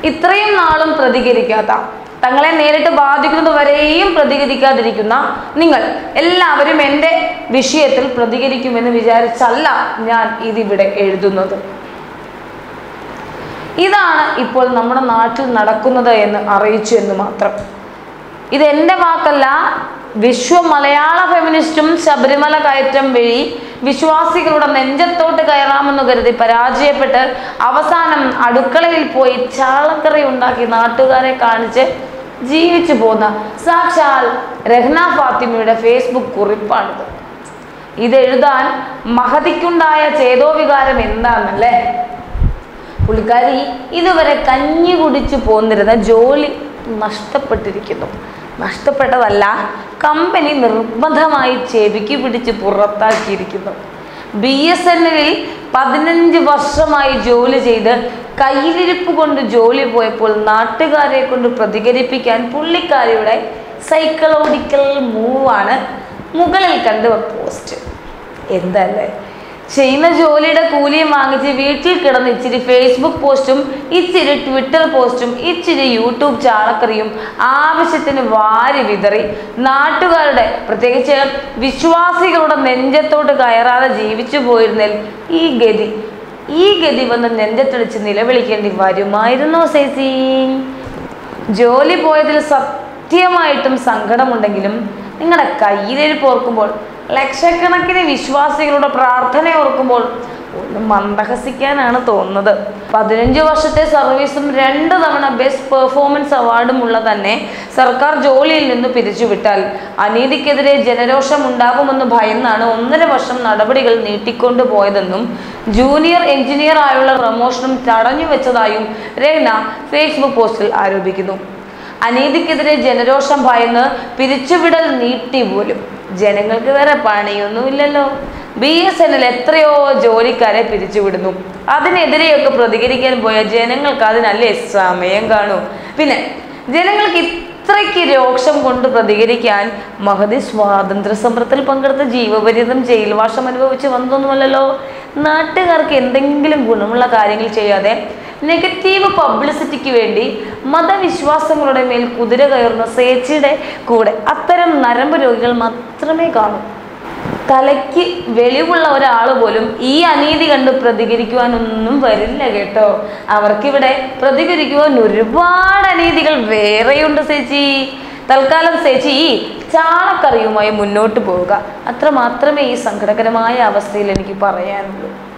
ഇത്രയും നാളും പ്രതികരിക്കാത്ത തങ്ങളെ നേരിട്ട് ബാധിക്കുന്നത് വരെയും പ്രതികരിക്കാതിരിക്കുന്ന നിങ്ങൾ എല്ലാവരും എൻ്റെ വിഷയത്തിൽ പ്രതികരിക്കുമെന്ന് വിചാരിച്ചല്ല ഞാൻ ഇതിവിടെ എഴുതുന്നത് ഇതാണ് ഇപ്പോൾ നമ്മുടെ നാട്ടിൽ നടക്കുന്നത് എന്ന് അറിയിച്ചു എന്ന് മാത്രം ഇത് എൻ്റെ വാക്കല്ല വിശ്വ മലയാള ഫെമിനിസ്റ്റും ശബരിമല കയറ്റം വഴി വിശ്വാസികളുടെ നെഞ്ചത്തോട്ട് കയറാമെന്ന് കരുതി പരാജയപ്പെട്ട് അവസാനം അടുക്കളയിൽ പോയി ചാളക്കറി ഉണ്ടാക്കി നാട്ടുകാരെ കാണിച്ച് ജീവിച്ചു പോന്ന സാക്ഷാൽ രഹ്ന ഫാത്തിമയുടെ ഫേസ്ബുക്ക് കുറിപ്പാണിത് ഇതെഴുതാൻ മഹതിക്കുണ്ടായ ചേതോവികാരം എന്താണെന്നല്ലേ പുള്ളിക്കാരി ഇതുവരെ കഞ്ഞി കുടിച്ചു പോന്നിരുന്ന ജോലി നഷ്ടപ്പെട്ടിരിക്കുന്നു നഷ്ടപ്പെട്ടതല്ല കമ്പനി നിർബന്ധമായി ചെവിക്ക് പിടിച്ച് പുറത്താക്കിയിരിക്കുന്നു ബി എസ് എൻ എല്ലിൽ പതിനഞ്ച് വർഷമായി ജോലി ചെയ്ത് കയ്യിലിരിപ്പ് കൊണ്ട് ജോലി പോയപ്പോൾ നാട്ടുകാരെ കൊണ്ട് പ്രതികരിപ്പിക്കാൻ പുള്ളിക്കാരിയുടെ സൈക്കോളജിക്കൽ മൂവാണ് മുകളിൽ കണ്ട പോസ്റ്റ് എന്തല്ലേ ചെയ്യുന്ന ജോലിയുടെ കൂലിയും വാങ്ങിച്ച് വീട്ടിൽ കിടന്ന് ഇച്ചിരി ഫേസ്ബുക്ക് പോസ്റ്റും ഇച്ചിരി ട്വിറ്റർ പോസ്റ്റും ഇച്ചിരി യൂട്യൂബ് ചാണക്കറിയും ആവശ്യത്തിന് വാരി വിതറി നാട്ടുകാരുടെ പ്രത്യേകിച്ച് വിശ്വാസികളുടെ നെഞ്ചത്തോട്ട് കയറാതെ ജീവിച്ചു പോയിരുന്നതിൽ ഈ ഗതി ഈ ഗതി വന്ന് നെഞ്ചത്തടിച്ച് നിലവിളിക്കേണ്ടി വരുമായിരുന്നോ സേസി ജോലി പോയതിൽ സത്യമായിട്ടും സങ്കടമുണ്ടെങ്കിലും നിങ്ങളുടെ കയ്യിലിരിപ്പ് ഓർക്കുമ്പോൾ ലക്ഷക്കണക്കിന് വിശ്വാസികളുടെ പ്രാർത്ഥന ഓർക്കുമ്പോൾ ഒന്ന് മന്ദഹസിക്കാനാണ് തോന്നുന്നത് പതിനഞ്ച് വർഷത്തെ സർവീസും രണ്ട് തവണ ബെസ്റ്റ് പെർഫോമൻസ് അവാർഡും ഉള്ള തന്നെ സർക്കാർ ജോലിയിൽ നിന്ന് പിരിച്ചുവിട്ടാൽ അനീതിക്കെതിരെ ജനരോഷം ഉണ്ടാകുമെന്ന് ഭയന്നാണ് ഒന്നര വർഷം നടപടികൾ നീട്ടിക്കൊണ്ടു പോയതെന്നും ജൂനിയർ എഞ്ചിനീയർ ആയുള്ള പ്രമോഷനും തടഞ്ഞു വെച്ചതായും രഹ്ന ഫേസ്ബുക്ക് പോസ്റ്റിൽ ആരോപിക്കുന്നു അനീതിക്കെതിരെ ജനരോഷം ഭയന്ന് പിരിച്ചുവിടൽ നീട്ടി പോലും ജനങ്ങൾക്ക് വേറെ പണിയൊന്നുമില്ലല്ലോ ബി എസ് എൻ എൽ എത്രയോ ജോലിക്കാരെ പിരിച്ചുവിടുന്നു അതിനെതിരെയൊക്കെ പ്രതികരിക്കാൻ പോയ ജനങ്ങൾക്ക് അതിനല്ലേ സമയം കാണൂ പിന്നെ ജനങ്ങൾക്ക് ഇത്രയ്ക്ക് രോക്ഷം കൊണ്ട് പ്രതികരിക്കാൻ മഹതി സ്വാതന്ത്ര്യ സമരത്തിൽ പങ്കെടുത്ത ജീവപര്യന്തം ജയിൽവാസം അനുഭവിച്ച് വന്നതൊന്നുമല്ലല്ലോ നാട്ടുകാർക്ക് എന്തെങ്കിലും ഗുണമുള്ള കാര്യങ്ങൾ ചെയ്യാതെ നെഗറ്റീവ് പബ്ലിസിറ്റിക്ക് വേണ്ടി മതവിശ്വാസങ്ങളുടെ മേൽ കുതിര കയറുന്ന സേച്ചിയുടെ കൂടെ അത്തരം നരമ്പ് രോഗികൾ മാത്രമേ കാണൂ തലയ്ക്ക് വെളിവുള്ള ഒരാൾ പോലും ഈ അനീതി കണ്ട് പ്രതികരിക്കുവാനൊന്നും വരില്ല കേട്ടോ അവർക്കിവിടെ പ്രതികരിക്കുവാൻ ഒരുപാട് അനീതികൾ വേറെയുണ്ട് ചേച്ചി തൽക്കാലം ചേച്ചി ഈ ചാണക്കറിയുമായി മുന്നോട്ട് പോവുക അത്ര മാത്രമേ ഈ സങ്കടകരമായ അവസ്ഥയിൽ എനിക്ക് പറയാനുള്ളൂ